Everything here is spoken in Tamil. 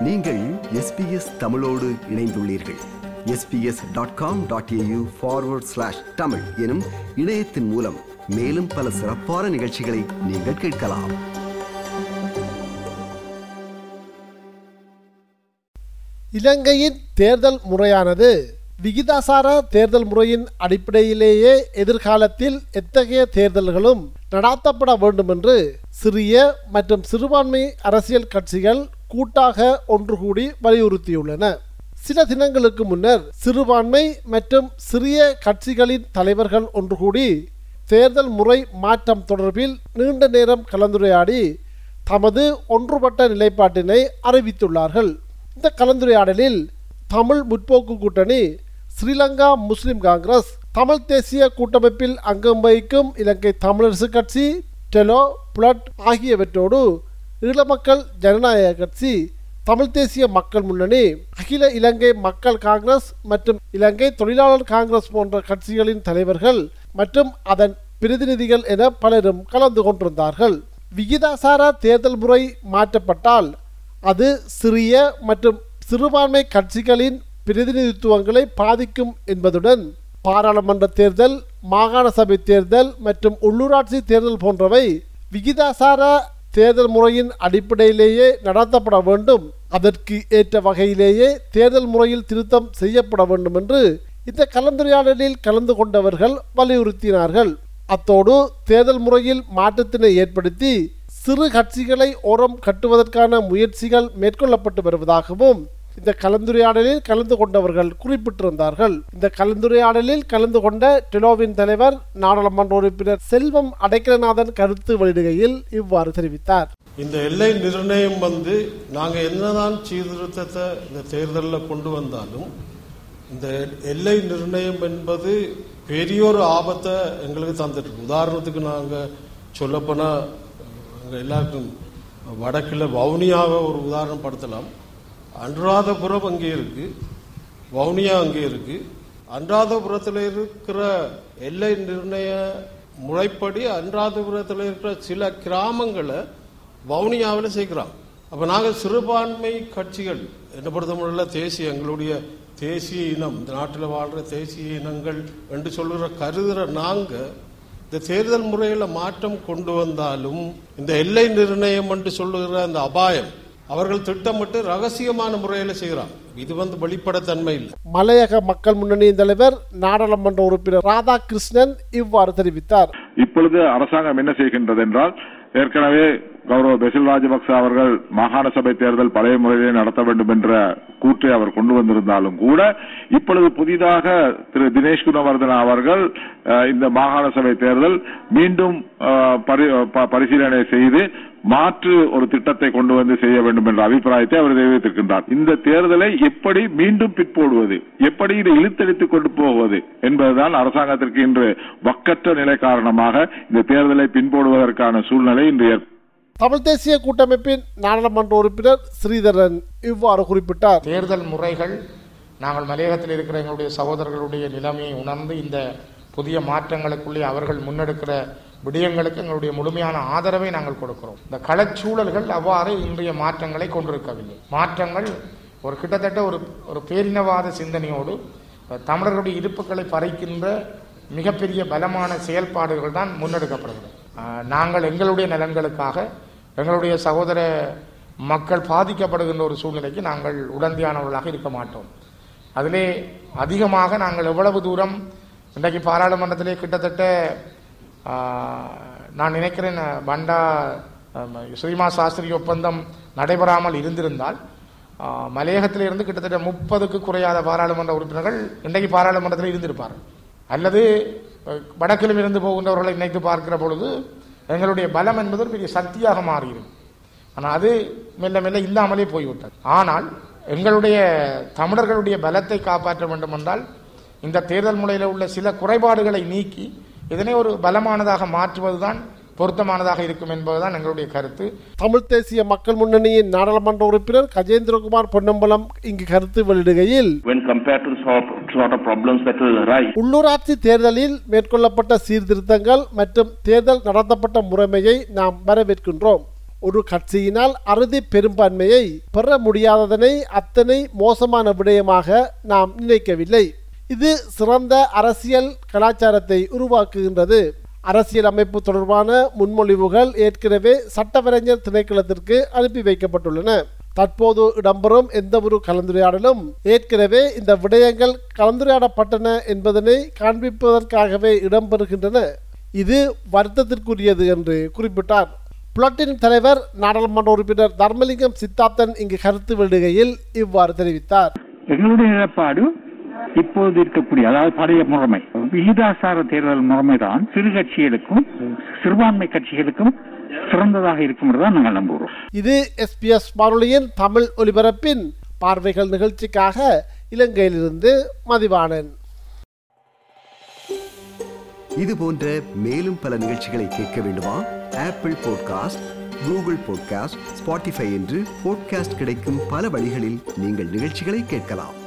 நீங்கள் எஸ்பிஎஸ் தமிழோடு இணைந்துள்ளீர்கள் SBS dot com dot AU forward slash Tamil எனும் இணையத்தின் மூலம் மேலும் பல சிறப்பான நிகழ்ச்சிகளை நீங்கள் கேட்கலாம் இலங்கையின் தேர்தல் முறையானது விகிதாசார தேர்தல் முறையின் அடிப்படையிலேயே எதிர்காலத்தில் எத்தகைய தேர்தல்களும் நடாத்தப்பட வேண்டும் என்று சிறிய மற்றும் சிறுபான்மை அரசியல் கட்சிகள் கூட்டாக ஒன்று கூடி வலியுறுத்தியுள்ளன சில தினங்களுக்கு முன்னர் சிறுபான்மை மற்றும் சிறிய கட்சிகளின் தலைவர்கள் ஒன்று கூடி தேர்தல் முறை மாற்றம் தொடர்பில் நீண்ட நேரம் கலந்துரையாடி தமது ஒன்றுபட்ட நிலைப்பாட்டினை அறிவித்துள்ளார்கள் இந்த கலந்துரையாடலில் தமிழ் முற்போக்கு கூட்டணி ஸ்ரீலங்கா முஸ்லிம் காங்கிரஸ் தமிழ் தேசிய கூட்டமைப்பில் அங்கம் வகிக்கும் இலங்கை தமிழரசு கட்சி டெலோ புலட் ஆகியவற்றோடு ஈழமக்கள் ஜனநாயக கட்சி தமிழ் தேசிய மக்கள் முன்னணி அகில இலங்கை மக்கள் காங்கிரஸ் மற்றும் இலங்கை தொழிலாளர் காங்கிரஸ் போன்ற கட்சிகளின் தலைவர்கள் மற்றும் அதன் பிரதிநிதிகள் என பலரும் கலந்து கொண்டிருந்தார்கள் விகிதாசார தேர்தல் முறை மாற்றப்பட்டால் அது சிறிய மற்றும் சிறுபான்மை கட்சிகளின் பிரதிநிதித்துவங்களை பாதிக்கும் என்பதுடன் பாராளுமன்ற தேர்தல் மாகாண சபை தேர்தல் மற்றும் உள்ளூராட்சி தேர்தல் போன்றவை விகிதாசார தேர்தல் முறையின் அடிப்படையிலேயே நடத்தப்பட வேண்டும் அதற்கு ஏற்ற வகையிலேயே தேர்தல் முறையில் திருத்தம் செய்யப்பட வேண்டும் என்று இந்த கலந்துரையாடலில் கலந்து கொண்டவர்கள் வலியுறுத்தினார்கள் அத்தோடு தேர்தல் முறையில் மாற்றத்தினை ஏற்படுத்தி சிறு கட்சிகளை ஓரம் கட்டுவதற்கான முயற்சிகள் மேற்கொள்ளப்பட்டு வருவதாகவும் இந்த கலந்துரையாடலில் கலந்து கொண்டவர்கள் குறிப்பிட்டிருந்தார்கள் இந்த கலந்துரையாடலில் கலந்து கொண்ட டெலோவின் தலைவர் நாடாளுமன்ற உறுப்பினர் செல்வம் அடைக்கலநாதன் கருத்து வெளியிடுகையில் இவ்வாறு தெரிவித்தார் இந்த எல்லை நிர்ணயம் வந்து நாங்க என்னதான் சீர்திருத்தத்தை இந்த தேர்தலில் கொண்டு வந்தாலும் இந்த எல்லை நிர்ணயம் என்பது பெரியொரு ஆபத்தை எங்களுக்கு தந்துட்டு இருக்கு. உதாரணத்துக்கு நாங்க சொல்லப்போனா அங்க எல்லாருக்கும் வடக்கில் வவுனியாவை ஒரு உதாரணம் படுத்தலாம் அனுராதபுரம் அங்கே இருக்கு வவுனியா அங்கே இருக்கு அனுராதபுரத்தில் இருக்கிற எல்லை நிர்ணய முறைப்படி அனுராதபுரத்தில் இருக்கிற சில கிராமங்களை வவுனியாவில் சேர்க்கிறாங்க அப்ப நாங்கள் சிறுபான்மை கட்சிகள் என்ன பொறுத்தவரையில் தேசிய எங்களுடைய தேசிய இனம் இந்த நாட்டில் வாழ்ற தேசிய இனங்கள் என்று சொல்லுற கருதுற நாங்க இந்த தேர்தல் முறையில மாற்றம் கொண்டு வந்தாலும் இந்த எல்லை நிர்ணயம் என்று சொல்லுகிற அந்த அபாயம் அவர்கள் திட்டமிட்டு ரகசியமான முறையில செய்கிறாங்க இது வந்து வெளிப்படைத்தன்மை இல்லை மலையக மக்கள் முன்னணியின் தலைவர் நாடாளுமன்ற உறுப்பினர் ராதாகிருஷ்ணன் இவ்வாறு தெரிவித்தார் இப்பொழுது அரசாங்கம் என்ன செய்கின்றது என்றால் ஏற்கனவே கௌரவ பெசில் ராஜபக்ச அவர்கள் மாகாண சபை தேர்தல் பழைய முறையிலே நடத்த வேண்டும் என்ற கூற்றை அவர் கொண்டு வந்திருந்தாலும் கூட இப்பொழுது புதிதாக திரு தினேஷ் குணவர்தன அவர்கள் அஹ், இந்த மாகாண சபை தேர்தல் மீண்டும் அஹ், பரி- ப- பரிசீலனை செய்து மாற்று ஒரு திட்டத்தை கொண்டு வந்து செய்ய வேண்டும் என்ற அபிப்பிராயத்தை அவர் தெரிவித்திருக்கின்றார் இந்த தேர்தலை எப்படி மீண்டும் பிற்போடுவது எப்படி இதை இழுத்தடித்துக் கொண்டு போவது என்பதுதான் அரசாங்கத்திற்கு இன்று வக்கற்ற நிலை காரணமாக இந்த தேர்தலை பின்போடுவதற்கான சூழ்நிலை இன்று ஏற்ப தமிழ் தேசிய கூட்டமைப்பின் நாடாளுமன்ற உறுப்பினர் ஸ்ரீதரன் இவ்வாறு குறிப்பிட்டார் தேர்தல் முறைகள் நாங்கள் மலையகத்தில் இருக்கிற எங்களுடைய சகோதரர்களுடைய நிலைமையை உணர்ந்து இந்த புதிய மாற்றங்களுக்குள்ளே அவர்கள் முன்னெடுக்கிற விடயங்களுக்கு எங்களுடைய முழுமையான ஆதரவை நாங்கள் கொடுக்கிறோம் இந்த களச்சூழல்கள் அவ்வாறு இன்றைய மாற்றங்களை கொண்டிருக்கவில்லை மாற்றங்கள் ஒரு கிட்டத்தட்ட ஒரு ஒரு பேரினவாத சிந்தனையோடு அஹ், தமிழர்களுடைய இருப்புகளை பறிக்கின்ற மிகப்பெரிய பலமான செயல்பாடுகள் தான் முன்னெடுக்கப்படுகிறது அஹ், நாங்கள் எங்களுடைய நலன்களுக்காக எங்களுடைய சகோதர மக்கள் பாதிக்கப்படுகின்ற ஒரு சூழ்நிலைக்கு நாங்கள் உடந்தையானவர்களாக இருக்க மாட்டோம் அதிலே அதிகமாக நாங்கள் எவ்வளவு தூரம் இன்றைக்கு பாராளுமன்றத்திலே கிட்டத்தட்ட ஆ, நான் நினைக்கிறேன் பண்டா ஆம், ஸ்ரீமா சாஸ்திரி ஒப்பந்தம் நடைபெறாமல் இருந்திருந்தால் ஆ, மலையகத்திலிருந்து கிட்டத்தட்ட முப்பதுக்கு குறையாத பாராளுமன்ற உறுப்பினர்கள் இன்றைக்கு பாராளுமன்றத்தில் இருந்திருப்பார்கள் அல்லது அஹ், வடக்கிலும் இருந்து போகின்றவர்களை நினைத்து பார்க்கிற பொழுது எங்களுடைய பலம் என்பது ஒரு பெரிய சக்தியாக மாறியிருக்கும் ஆனால் அது மெல்ல மெல்ல இல்லாமலே போய்விட்டது ஆனால் எங்களுடைய தமிழர்களுடைய பலத்தை காப்பாற்ற வேண்டும் என்றால் இந்த தேர்தல் முறையில் உள்ள சில குறைபாடுகளை நீக்கி இதனை ஒரு பலமானதாக மாற்றுவதுதான் பொருத்தமானதாக இருக்கும் என்பதுதான் எங்களுடைய கருத்து தமிழ் தேசிய மக்கள் முன்னணியின் நாடாளுமன்ற உறுப்பினர் கஜேந்திரகுமார் பொன்னம்பலம் இங்கு கருத்து வெளியிடுகையில் when compared to the sort, sort of problems that will arise. உள்ளூராட்சி தேர்தலில் மேற்கொள்ளப்பட்ட சீர்திருத்தங்கள் மற்றும் தேர்தல் நடத்தப்பட்ட முறைமையை நாம் வரவேற்கின்றோம் ஒரு கட்சியினால் அறுதி பெரும்பான்மையை பெற முடியாததனை அத்தனை மோசமான விடயமாக நாம் நினைக்கவில்லை இது சிறந்த அரசியல் கலாச்சாரத்தை உருவாக்குகின்றது அரசியல் அமைப்பு தொடர்பான முன்மொழிவுகள் ஏற்கனவே சட்டவரைஞர் திணைக்களத்திற்கு அனுப்பி வைக்கப்பட்டுள்ளன தற்போது இடம்பெறும் எந்த ஒரு கலந்துரையாடலும் ஏற்கனவே இந்த விடயங்கள் கலந்துரையாடப்பட்டன என்பதனை காண்பிப்பதற்காகவே இடம்பெறுகின்றன இது வருத்தத்திற்குரியது என்று குறிப்பிட்டார் புலட்டின் தலைவர் நாடாளுமன்ற உறுப்பினர் தர்மலிங்கம் சித்தார்த்தன் இங்கு கருத்து வெளியிடுகையில் இவ்வாறு தெரிவித்தார் எங்களுடைய நிலப்பாடு இப்போது இருக்கக்கூடிய அதாவது பழைய முறைமை விகிதாசார தேர்தல் முறைமை தான் சிறு கட்சிகளுக்கும் சிறுபான்மை கட்சிகளுக்கும் சிறந்ததாக இருக்கும் என்று தான் நாங்கள் நம்புகிறோம் இது எஸ்பிஎஸ் வானொலியின் தமிழ் ஒலிபரப்பின் பார்வைகள் நிகழ்ச்சிக்காக இலங்கையிலிருந்து மதிவாணன் இது போன்ற மேலும் பல நிகழ்ச்சிகளை கேட்க வேண்டுமா Apple podcast Google podcast Spotify என்று பாட்காஸ்ட் கிடைக்கும் பல வழிகளில் நீங்கள் நிகழ்ச்சிகளை கேட்கலாம்